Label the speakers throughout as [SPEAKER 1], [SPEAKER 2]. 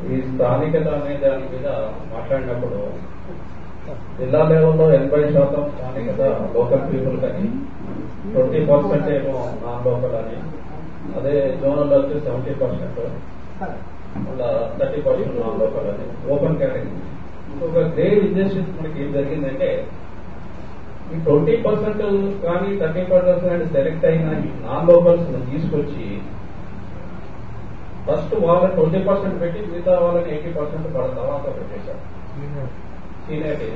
[SPEAKER 1] ఈ స్థానికత అనే దాని మీద మాట్లాడినప్పుడు జిల్లా లెవెల్లో ఎనభై శాతం స్థానికత లోకల్ పీపుల్ కానీ ట్వంటీ పర్సెంట్ ఏమో నాన్ లోకల్ అని అదే జోనల్ వచ్చి సెవెంటీ పర్సెంట్ మళ్ళా థర్టీ పర్సెంట్ నాన్ లోకల్ అని ఓపెన్ కేటగిరీ ఇంకొక గ్రేవ్ ఇంజస్టిస్ మనకి ఏం జరిగిందంటే ఈ ట్వంటీ పర్సెంట్ కానీ థర్టీ పర్సెంట్ సెలెక్ట్ అయిన ఈ నాన్ లోకల్స్ తీసుకొచ్చి ఫస్ట్ వాళ్ళని ట్వంటీ పర్సెంట్ పెట్టి మిగతా వాళ్ళని ఎయిటీ పర్సెంట్ వాళ్ళ తర్వాత పెట్టేశారు సీనియర్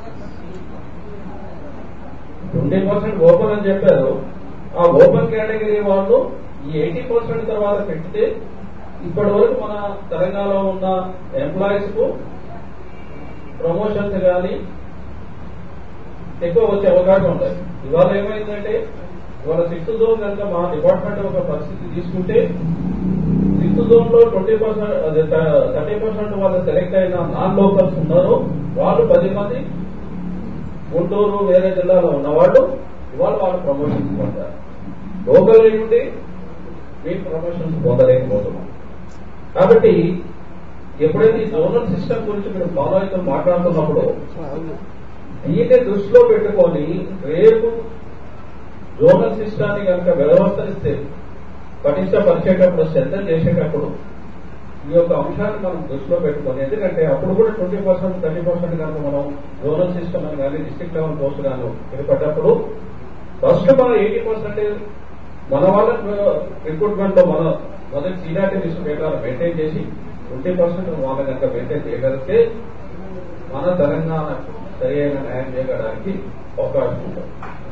[SPEAKER 1] ట్వంటీ పర్సెంట్ ఓపెన్ అని చెప్పారు ఆ ఓపెన్ కేటగిరీ వాళ్ళు ఈ ఎయిటీ పర్సెంట్ తర్వాత పెడితే ఇప్పటి వరకు మన తెలంగాణలో ఉన్న ఎంప్లాయీస్ కు ప్రమోషన్స్ కానీ ఎక్కువ వచ్చే అవకాశం ఉంటుంది ఇవాళ ఏమైందంటే ఇవాళ సిక్స్త్ జోన్ కనుక మా డిపార్ట్మెంట్ ఒక పరిస్థితి తీసుకుంటే సిక్స్త్ జోన్ లో ట్వంటీ పర్సెంట్ థర్టీ పర్సెంట్ వాళ్ళు సెలెక్ట్ అయిన నాన్ లోకల్స్ ఉన్నారు వాళ్ళు పది మంది గుంటూరు వేరే జిల్లాలో ఉన్నవాళ్ళు ఇవాళ వాళ్ళు ప్రమోషన్స్ పొందారు లోకల్ నుండి మేము ప్రమోషన్స్ పొందలేకపోతున్నాం కాబట్టి ఎప్పుడైతే ఈ జోనల్ సిస్టమ్ గురించి మీరు ఫాలో అయితే మాట్లాడుతున్నప్పుడు దీన్ని దృష్టిలో పెట్టుకొని రేపు జోనల్ సిస్టాన్ని కనుక వ్యవస్థనిస్తే పటిష్టపరిచేటప్పుడు శ్రద్ధ చేసేటప్పుడు ఈ యొక్క అంశాన్ని మనం దృష్టిలో పెట్టుకొని ఎందుకంటే అప్పుడు కూడా ట్వంటీ పర్సెంట్ థర్టీ పర్సెంట్ కనుక మనం జోనల్ సిస్టమ్ అని కానీ డిస్ట్రిక్ట్ లెవెల్ పోస్ట్ గాను ఏర్పడ్డప్పుడు ఫస్ట్ మన ఎయిటీ పర్సెంటేజ్ మన వాళ్ళ రిక్రూట్మెంట్ లో మన మొదటి సీనియారిటీ లిస్ట్ ప్రకారం మెయింటైన్ చేసి ట్వంటీ పర్సెంట్ వాళ్ళ కనుక మెయింటైన్ చేయగలిగితే మన తెలంగాణకు సరి అయిన న్యాయం చేయడానికి అవకాశం ఉంటుంది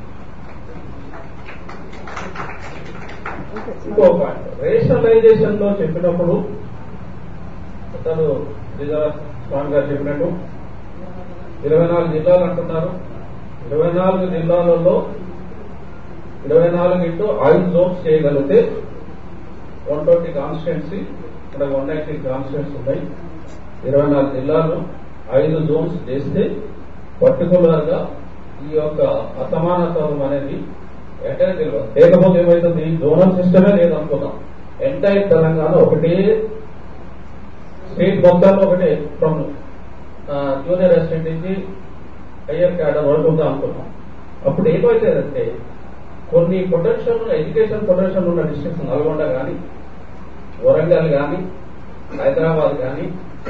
[SPEAKER 1] ఇంకో పాయింట్ రేషనలైజేషన్ లో చెప్పినప్పుడు అతను స్వామి గారు చెప్పినట్టు ఇరవై నాలుగు జిల్లాలు అంటున్నారు ఇరవై నాలుగు జిల్లాలలో ఇరవై నాలుగు ఇంటూ ఐదు జోన్స్ చేయగలిగితే వన్ ట్వంటీ కాన్స్టిట్యున్సీ ఇక్కడ వన్ నైన్టీ కాన్స్టిట్యున్సీ ఉన్నాయి ఇరవై నాలుగు జిల్లాలు ఐదు జోన్స్ చేస్తే పర్టికులర్ గా ఈ యొక్క అసమానత్వం అనేది ఎక్కడ తెలియదు లేకపోతే ఏమైతుంది జోనల్ సిస్టమే లేదనుకున్నాం ఎంటైర్ తెలంగాణ ఒకటే స్టేట్ మొత్తంలో ఒకటే ఫ్రమ్ జూనియర్ అసిస్టెంట్ నుంచి హయ్యర్ క్యాడర్ వరకు ఉందా అనుకున్నాం అప్పుడు ఏమైతుందంటే కొన్ని పొటెన్షియల్ ఎడ్యుకేషన్ పొటెన్షియల్ ఉన్న డిస్ట్రిక్ట్స్ నల్గొండ కానీ వరంగల్ కానీ హైదరాబాద్ కానీ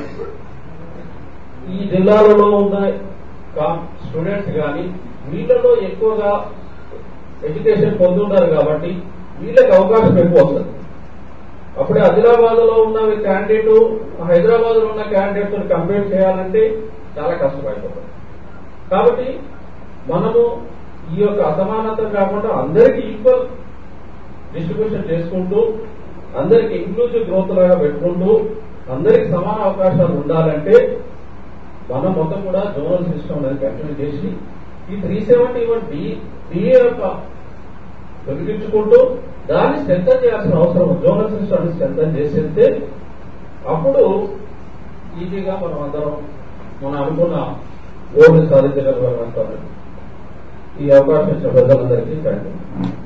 [SPEAKER 1] ఈ జిల్లాలలో ఉన్న స్టూడెంట్స్ కానీ వీళ్ళలో ఎక్కువగా ఎడ్యుకేషన్ పొందుంటారు కాబట్టి వీళ్ళకి అవకాశం ఎక్కువ వస్తుంది అప్పుడే ఆదిలాబాద్ లో ఉన్న క్యాండిడేట్ హైదరాబాద్ లో ఉన్న క్యాండిడేట్ తో కంపేర్ చేయాలంటే చాలా కష్టమైపోతుంది కాబట్టి మనము ఈ యొక్క అసమానత కాకుండా అందరికీ ఈక్వల్ డిస్ట్రిబ్యూషన్ చేసుకుంటూ అందరికి ఇంక్లూజివ్ గ్రోత్ లాగా పెట్టుకుంటూ అందరికి సమాన అవకాశాలు ఉండాలంటే మనం మొత్తం కూడా జోనల్ సిస్టమ్ అనేది కంటిన్యూ చేసి ఈ three seventy one D DA యొక్క తొలగించుకుంటూ దాన్ని స్ట్రెంథన్ చేయాల్సిన అవసరం ఉంది. జోనల్ సిస్టమ్ స్ట్రెంథన్ చేసేస్తే అప్పుడు ఈజీగా మనం అందరం మనం అనుకున్న గోల్ని సాధించగలుగుతాం ఈ అవకాశం ఇచ్చిన ప్రజలందరికీ థ్యాంక్ యూ